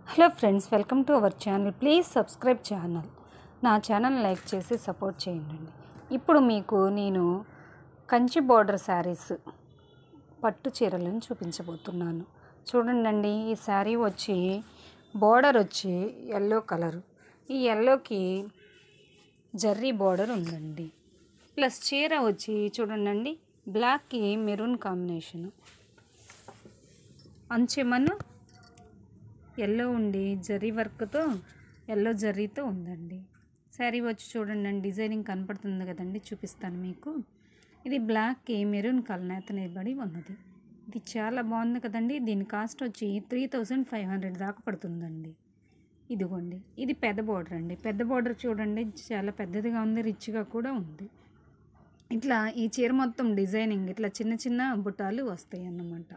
hello friends welcome to our channel please subscribe channel నా channel like చేసి support చేయండి ఇప్పుడు మీకు నేను కంచి బార్డర్ శారీస్ పట్టు చీరలను చూపించబోతున్నాను చూడండి ఈ శారీ వచ్చి బార్డర్ వచ్చి ఎల్లో కలర్ ఈ ఎల్లోకి జర్రీ బార్డర్ ఉందండి ప్లస్ చీర వచ్చి చూడండి బ్లాక్కి మెరూన్ కాంబినేషను అంచెమను ఎల్లో ఉండి జరీ వర్క్తో ఎల్లో జరీతో ఉందండి శారీ వచ్చి చూడండి డిజైనింగ్ కనపడుతుంది కదండి చూపిస్తాను మీకు ఇది బ్లాక్కి మెరూన్ కలనేత నిలబడి ఉన్నది ఇది చాలా బాగుంది కదండి దీని కాస్ట్ వచ్చి త్రీ థౌజండ్ ఫైవ్ హండ్రెడ్ దాకా పడుతుందండి ఇదిగోండి ఇది పెద్ద బార్డర్ అండి పెద్ద బార్డర్ చూడండి చాలా పెద్దదిగా ఉంది రిచ్గా కూడా ఉంది ఇట్లా ఈ చీర మొత్తం డిజైనింగ్ ఇట్లా చిన్న చిన్న బుట్టాలు వస్తాయి అన్నమాట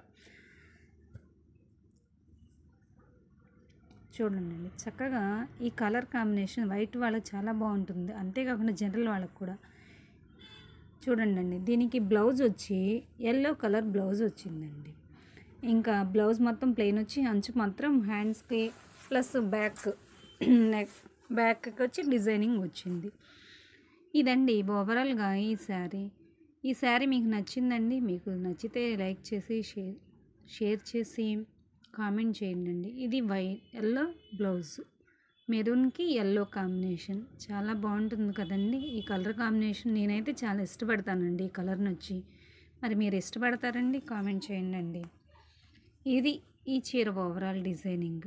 చూడండి చక్కగా ఈ కలర్ కాంబినేషన్ వైట్ వాళ్ళకి చాలా బాగుంటుంది అంతేకాకుండా జనరల్ వాళ్ళకి కూడా చూడండి దీనికి బ్లౌజ్ వచ్చి ఎల్లో కలర్ బ్లౌజ్ వచ్చిందండి ఇంకా బ్లౌజ్ మొత్తం ప్లెయిన్ వచ్చి అంచు మాత్రం హ్యాండ్స్కి ప్లస్ బ్యాక్ నెక్ బ్యాక్కి వచ్చి డిజైనింగ్ వచ్చింది ఇదండి ఓవరాల్గా ఈ శారీ ఈ శారీ మీకు నచ్చిందండి మీకు నచ్చితే లైక్ చేసి షేర్ షేర్ చేసి కామెంట్ చేయండి ఇది వైట్ ఎల్లో బ్లౌజ్ మెరూన్కి ఎల్లో కాంబినేషన్ చాలా బాగుంటుంది కదండి ఈ కలర్ కాంబినేషన్ నేనైతే చాలా ఇష్టపడతానండి ఈ కలర్ని వచ్చి మరి మీరు ఇష్టపడతారండి కామెంట్ చేయండి ఇది ఈ చీర ఓవరాల్ డిజైనింగ్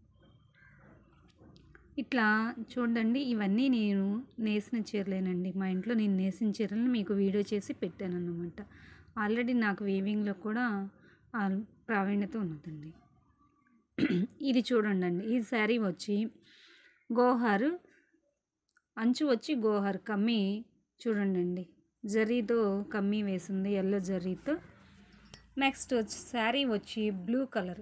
ఇట్లా చూడండి ఇవన్నీ నేను నేసిన చీరలేనండి మా ఇంట్లో నేను నేసిన చీరలను మీకు వీడియో చేసి పెట్టాను అన్నమాట ఆల్రెడీ నాకు వీవింగ్లో కూడా ఆ ప్రావీణ్యత ఉన్నదండి ఇది చూడండి అండి ఈ శారీ వచ్చి గోహారు అంచు వచ్చి గోహార్ కమ్మి చూడండి జరీతో కమ్మి వేసింది ఎల్లో జరీతో నెక్స్ట్ వచ్చి శారీ వచ్చి బ్లూ కలర్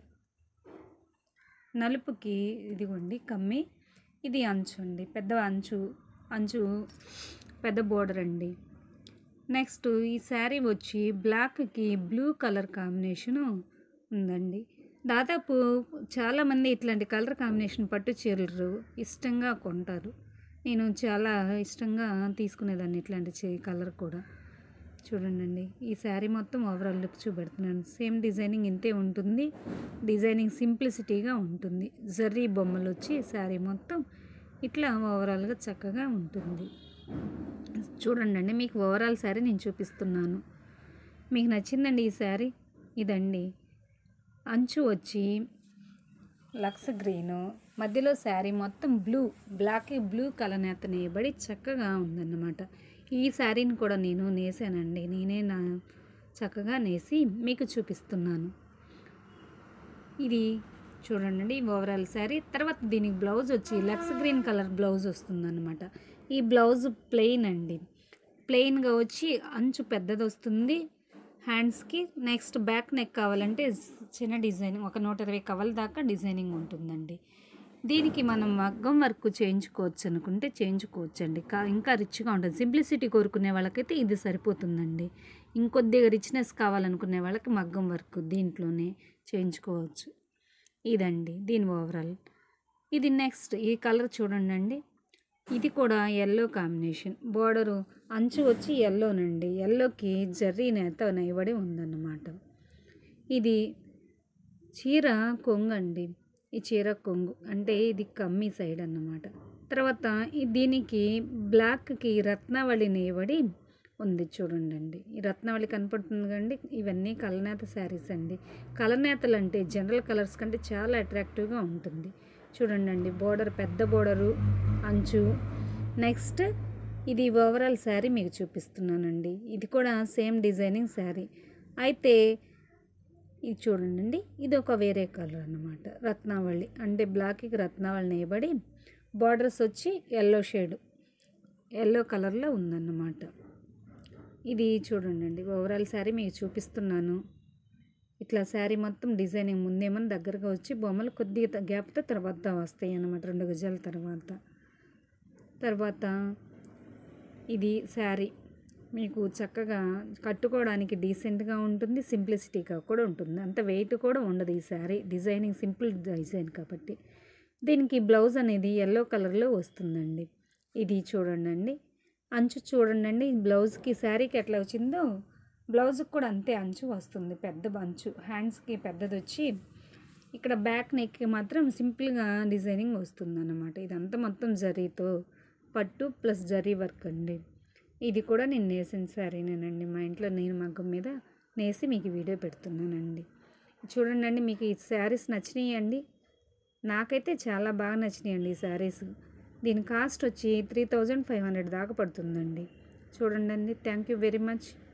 నలుపుకి ఇదిగోండి కమ్మి ఇది అంచు అండి పెద్ద అంచు అంచు పెద్ద బోర్డర్ అండి నెక్స్ట్ ఈ శారీ వచ్చి బ్లాక్కి బ్లూ కలర్ కాంబినేషను ఉందండి దాదాపు చాలామంది ఇట్లాంటి కలర్ కాంబినేషన్ పట్టు చీరలు ఇష్టంగా కొంటారు నేను చాలా ఇష్టంగా తీసుకునేదాన్ని ఇట్లాంటి చీ కలర్ కూడా చూడండి ఈ శారీ మొత్తం ఓవరాల్ లుక్ చూపెడుతున్నాను సేమ్ డిజైనింగ్ ఇంతే ఉంటుంది డిజైనింగ్ సింప్లిసిటీగా ఉంటుంది జర్రీ బొమ్మలు వచ్చి శారీ మొత్తం ఇట్లా ఓవరాల్గా చక్కగా ఉంటుంది చూడండి మీకు ఓవరాల్ శారీ నేను చూపిస్తున్నాను మీకు నచ్చిందండి ఈ శారీ ఇదండి అంచు వచ్చి లక్స్ గ్రీను మధ్యలో శారీ మొత్తం బ్లూ బ్లాక్ బ్లూ కలర్ నేత నేయబడి చక్కగా ఉందన్నమాట ఈ శారీని కూడా నేను నేసానండి నేనే నా చక్కగా నేసి మీకు చూపిస్తున్నాను ఇది చూడండి ఓవరాల్ శారీ తర్వాత దీనికి బ్లౌజ్ వచ్చి లక్స్ గ్రీన్ కలర్ బ్లౌజ్ వస్తుందన్నమాట ఈ బ్లౌజ్ ప్లెయిన్ అండి ప్లెయిన్గా వచ్చి అంచు పెద్దది వస్తుంది హ్యాండ్స్కి నెక్స్ట్ బ్యాక్ నెక్ కావాలంటే చిన్న డిజైనింగ్ ఒక నూట ఇరవై కవల దాకా డిజైనింగ్ ఉంటుందండి దీనికి మనం మగ్గం వర్క్ చేయించుకోవచ్చు అనుకుంటే చేయించుకోవచ్చు అండి కా ఇంకా రిచ్గా ఉంటుంది సింప్లిసిటీ కోరుకునే వాళ్ళకైతే ఇది సరిపోతుందండి ఇంకొద్దిగా రిచ్నెస్ కావాలనుకునే వాళ్ళకి మగ్గం వర్క్ దీంట్లోనే చేయించుకోవచ్చు ఇదండి దీని ఓవరాల్ ఇది నెక్స్ట్ ఈ కలర్ చూడండి ఇది కూడా ఎల్లో కాంబినేషన్ బోర్డరు అంచు వచ్చి ఎల్లోనండి ఎల్లోకి జర్రీ నేత నేయబడి ఉందన్నమాట ఇది చీర కొంగు అండి ఈ చీర కొంగు అంటే ఇది కమ్మీ సైడ్ అన్నమాట తర్వాత దీనికి బ్లాక్కి రత్నావళి నేయబడి ఉంది చూడండి ఈ రత్నావళి కనపడుతుంది కండి ఇవన్నీ కలనేత శారీస్ అండి కలనేతలు అంటే జనరల్ కలర్స్ కంటే చాలా అట్రాక్టివ్గా ఉంటుంది చూడండి బోర్డర్ పెద్ద బోర్డరు అంచు నెక్స్ట్ ఇది ఓవరాల్ శారీ మీకు చూపిస్తున్నానండి ఇది కూడా సేమ్ డిజైనింగ్ శారీ అయితే ఇది చూడండి ఇది ఒక వేరే కలర్ అన్నమాట రత్నావళి అంటే బ్లాక్కి రత్నావళి నేయబడి బార్డర్స్ వచ్చి ఎల్లో షేడ్ ఎల్లో కలర్లో ఉందన్నమాట ఇది చూడండి ఓవరాల్ శారీ మీకు చూపిస్తున్నాను ఇట్లా శారీ మొత్తం డిజైనింగ్ ముందేమో దగ్గరగా వచ్చి బొమ్మలు కొద్దిగా గ్యాప్తో తర్వాత వస్తాయి అన్నమాట రెండు గజాల తర్వాత తర్వాత ఇది శారీ మీకు చక్కగా కట్టుకోవడానికి డీసెంట్గా ఉంటుంది సింప్లిసిటీగా కూడా ఉంటుంది అంత వెయిట్ కూడా ఉండదు ఈ శారీ డిజైనింగ్ సింపుల్ డిజైన్ కాబట్టి దీనికి బ్లౌజ్ అనేది ఎల్లో కలర్లో వస్తుందండి ఇది చూడండి అండి అంచు చూడండి అండి బ్లౌజ్కి శారీకి ఎట్లా వచ్చిందో బ్లౌజ్కి కూడా అంతే అంచు వస్తుంది పెద్ద అంచు హ్యాండ్స్కి పెద్దది వచ్చి ఇక్కడ బ్యాక్ నెక్కి మాత్రం సింపుల్గా డిజైనింగ్ వస్తుంది అన్నమాట ఇదంతా మొత్తం జరీతో పట్టు ప్లస్ జరీ వర్క్ అండి ఇది కూడా నేను నేసిన శారీనేనండి మా ఇంట్లో నేను మగ్గం మీద నేసి మీకు వీడియో పెడుతున్నానండి చూడండి అండి మీకు ఈ శారీస్ నచ్చినాయి అండి నాకైతే చాలా బాగా నచ్చినాయండి ఈ శారీస్ దీని కాస్ట్ వచ్చి త్రీ థౌజండ్ ఫైవ్ హండ్రెడ్ దాకా పడుతుందండి చూడండి అండి థ్యాంక్ యూ వెరీ మచ్